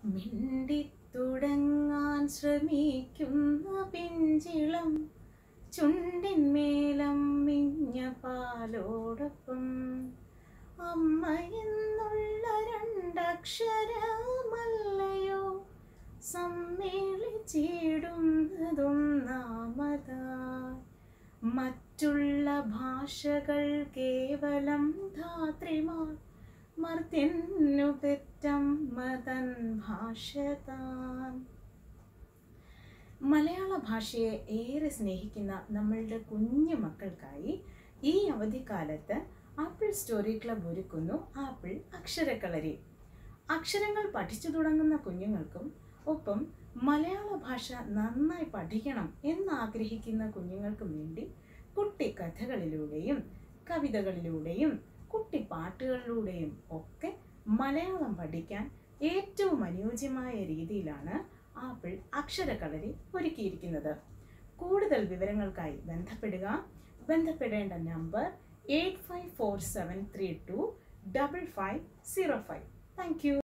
മിണ്ടിത്തുടങ്ങാൻ ശ്രമിക്കുന്ന പിഞ്ചിളം ചുണ്ടിന്മേലം മിഞ്ഞ പാലോടൊപ്പം അമ്മ എന്നുള്ള രണ്ടക്ഷരമല്ലയോ സമ്മേളിച്ചിടുന്നതൊന്നാമതായി മറ്റുള്ള ഭാഷകൾ കേവലം ധാത്രിമാർ മർത്യന്നു പെറ്റമ്മ തൻ ഭാഷ താൻ മലയാള ഭാഷയെ ഏറെ സ്നേഹിക്കുന്ന നമ്മളുടെ കുഞ്ഞു മക്കൾക്കായി ഈ അവധിക്കാലത്ത് ആപ്പിൾ സ്റ്റോറി ക്ലബ് ഒരുക്കുന്നു ആപ്പിൾ അക്ഷരക്കളരി അക്ഷരങ്ങൾ പഠിച്ചു തുടങ്ങുന്ന കുഞ്ഞുങ്ങൾക്കും ഒപ്പം മലയാള ഭാഷ നന്നായി പഠിക്കണം എന്നാഗ്രഹിക്കുന്ന കുഞ്ഞുങ്ങൾക്കും വേണ്ടി കുട്ടി കഥകളിലൂടെയും കവിതകളിലൂടെയും കുട്ടി പാട്ടുകളിലൂടെയും ഒക്കെ മലയാളം പഠിക്കാൻ ഏറ്റവും അനുയോജ്യമായ രീതിയിലാണ് ആപ്പിൾ അക്ഷരക്കളരി ഒരുക്കിയിരിക്കുന്നത് കൂടുതൽ വിവരങ്ങൾക്കായി ബന്ധപ്പെടുക ബന്ധപ്പെടേണ്ട number eight five four seven three two double five zero five thank U